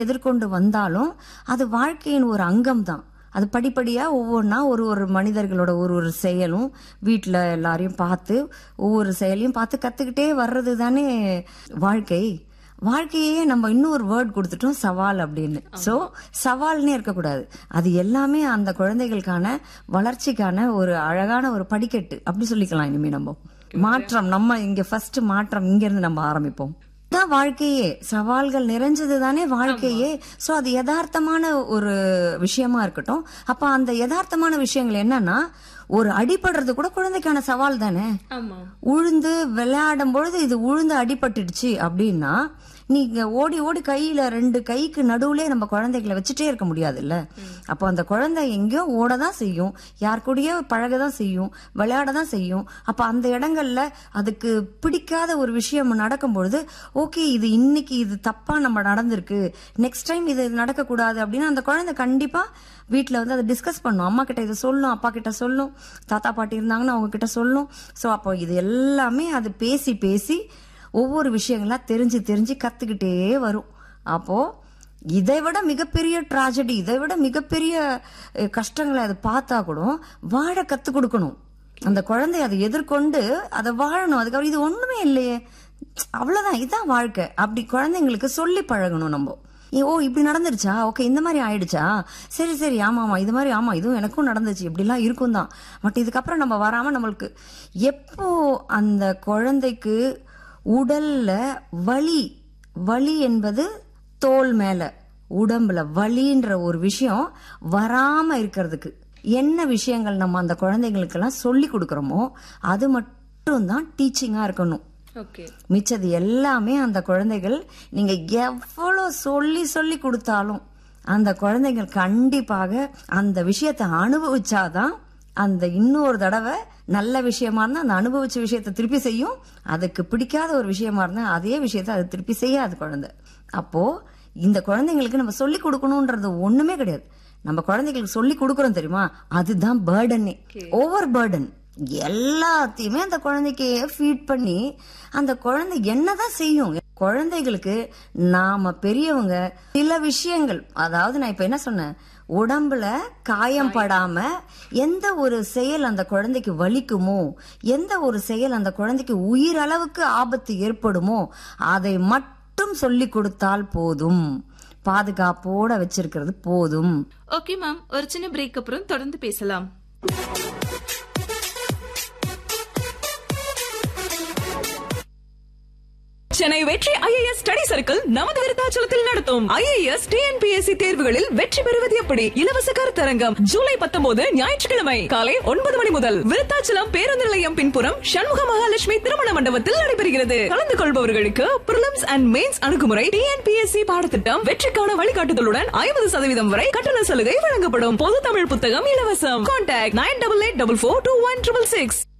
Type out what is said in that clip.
எதிர்கொண்டு வந்தாலும் அது வாழ்க்கையின் ஒரு அங்கம் தான் அது படிப்படியா ஒவ்வொன்றா ஒரு ஒரு மனிதர்களோட ஒரு ஒரு செயலும் வீட்டில் எல்லாரையும் பார்த்து ஒவ்வொரு செயலையும் பார்த்து கத்துக்கிட்டே வர்றது தானே வாழ்க்கை வாழ்க்கையே நம்ம இன்னொரு வேர்ட் கொடுத்துட்டோம் சவால் அப்படின்னு சோ சவால்னே இருக்கக்கூடாது அது எல்லாமே அந்த குழந்தைகளுக்கான வளர்ச்சிக்கான ஒரு அழகான ஒரு படிக்கட்டு அப்படி சொல்லிக்கலாம் இனிமே நம்ம மாற்றம் நம்ம இங்க ஃபர்ஸ்ட் மாற்றம் இங்க இருந்து நம்ம ஆரம்பிப்போம் தான் வாழ்க்கையே சவால்கள் நிறைஞ்சது தானே வாழ்க்கையே சோ அது யதார்த்தமான ஒரு விஷயமா இருக்கட்டும் அப்ப அந்த யதார்த்தமான விஷயங்கள் என்னன்னா ஒரு அடிபடுறது கூட குழந்தைக்கான சவால் தானே ஆமா உழுந்து விளையாடும் பொழுது இது உழுந்து அடிபட்டுடுச்சு அப்படின்னா நீங்க ஓடி ஓடி கையில ரெண்டு கைக்கு நடுவுலே நம்ம குழந்தைகளை வச்சுட்டே இருக்க முடியாதுல்ல அப்போ அந்த குழந்தை எங்கேயோ ஓட தான் செய்யும் யார் கூடயோ பழக தான் செய்யும் விளையாட தான் செய்யும் அப்ப அந்த இடங்கள்ல அதுக்கு பிடிக்காத ஒரு விஷயம் நடக்கும் பொழுது ஓகே இது இன்னைக்கு இது தப்பா நம்ம நடந்திருக்கு நெக்ஸ்ட் டைம் இது நடக்கக்கூடாது அப்படின்னா அந்த குழந்தை கண்டிப்பா வீட்டில் வந்து அதை டிஸ்கஸ் பண்ணும் அம்மா கிட்ட இதை சொல்லும் அப்பா கிட்ட சொல்லும் தாத்தா பாட்டி இருந்தாங்கன்னா அவங்க கிட்ட சொல்லும் ஸோ அப்போ இது எல்லாமே அது பேசி பேசி ஒவ்வொரு விஷயங்களா தெரிஞ்சு தெரிஞ்சு கத்துக்கிட்டே வரும் அப்போ இதை விட மிகப்பெரிய ட்ராஜடி இதை விட மிகப்பெரிய அஹ், கஷ்டங்களை அது பார்த்தா கூட வாழ கத்து கொடுக்கணும் அந்த குழந்தை அதை எதிர்கொண்டு அதை வாழணும் அதுக்கப்புறம் இது ஒண்ணுமே இல்லையே அவ்வளவுதான் இதுதான் வாழ்க்கை அப்படி குழந்தைங்களுக்கு சொல்லி பழகணும் நம்ம ஏ, ஓ இப்படி நடந்துருச்சா ஓகே இந்த மாதிரி ஆயிடுச்சா சரி சரி ஆமா ஆமா இது மாதிரி ஆமா இதுவும் எனக்கும் நடந்துச்சு இப்படிலாம் இருக்கும் தான் பட் இதுக்கப்புறம் நம்ம வராம நம்மளுக்கு எப்போ அந்த குழந்தைக்கு உடல்ல வலி வலி என்பது தோல் மேல உடம்புல வலின்ற ஒரு விஷயம் வராம இருக்கிறதுக்கு என்ன விஷயங்கள் நம்ம அந்த குழந்தைங்களுக்கெல்லாம் சொல்லி கொடுக்கறோமோ அது மட்டும் தான் டீச்சிங்கா இருக்கணும் ஓகே மிச்சது எல்லாமே அந்த குழந்தைகள் நீங்க எவ்வளவு சொல்லி சொல்லி கொடுத்தாலும் அந்த குழந்தைகள் கண்டிப்பாக அந்த விஷயத்தை அனுபவிச்சாதான் அந்த இன்னொரு தடவை நல்ல விஷயமா இருந்தா அந்த அனுபவிச்ச விஷயத்தை திருப்பி செய்யும் அதுக்கு பிடிக்காத ஒரு விஷயமா இருந்தா அதே விஷயத்தை அது திருப்பி செய்யாது குழந்தை அப்போ இந்த குழந்தைங்களுக்கு நம்ம சொல்லி கொடுக்கணும்ன்றது ஒண்ணுமே கிடையாது நம்ம குழந்தைகளுக்கு சொல்லி கொடுக்கறோம் தெரியுமா அதுதான் பேர்டனே ஓவர் பேர்டன் எல்லாத்தையுமே அந்த குழந்தைக்கு ஃபீட் பண்ணி அந்த குழந்தை என்னதான் செய்யும் குழந்தைகளுக்கு நாம பெரியவங்க சில விஷயங்கள் அதாவது நான் இப்ப என்ன சொன்னேன் உடம்புல காயம் படாம எந்த ஒரு செயல் அந்த குழந்தைக்கு வலிக்குமோ எந்த ஒரு செயல் அந்த குழந்தைக்கு உயிரளவுக்கு ஆபத்து ஏற்படுமோ அதை மட்டும் சொல்லி கொடுத்தால் போதும் பாதுகாப்போட வச்சிருக்கிறது போதும் ஓகே மேம் ஒரு சின்ன பிரேக் அப்புறம் தொடர்ந்து பேசலாம் சென்னை வெற்றி ஐஏஎஸ் ஸ்டடி சர்க்கிள் நமது விருத்தாச்சலத்தில் நடத்தும் ஐஏஎஸ் டிஎன்பிஎஸ்சி தேர்வுகளில் வெற்றி பெறுவது எப்படி இலவச கருத்தரங்கம் ஜூலை பத்தொன்பது ஞாயிற்றுக்கிழமை காலை ஒன்பது மணி முதல் விருத்தாச்சலம் பேருந்து நிலையம் பின்புறம் சண்முக மகாலட்சுமி திருமண மண்டபத்தில் நடைபெறுகிறது கலந்து கொள்பவர்களுக்கு பிரிலிம்ஸ் அண்ட் மெயின்ஸ் அணுகுமுறை டிஎன்பிஎஸ்சி பாடத்திட்டம் வெற்றிக்கான வழிகாட்டுதலுடன் ஐம்பது சதவீதம் வரை கட்டண சலுகை வழங்கப்படும் பொது தமிழ் புத்தகம் இலவசம் contact nine double eight double four two one triple six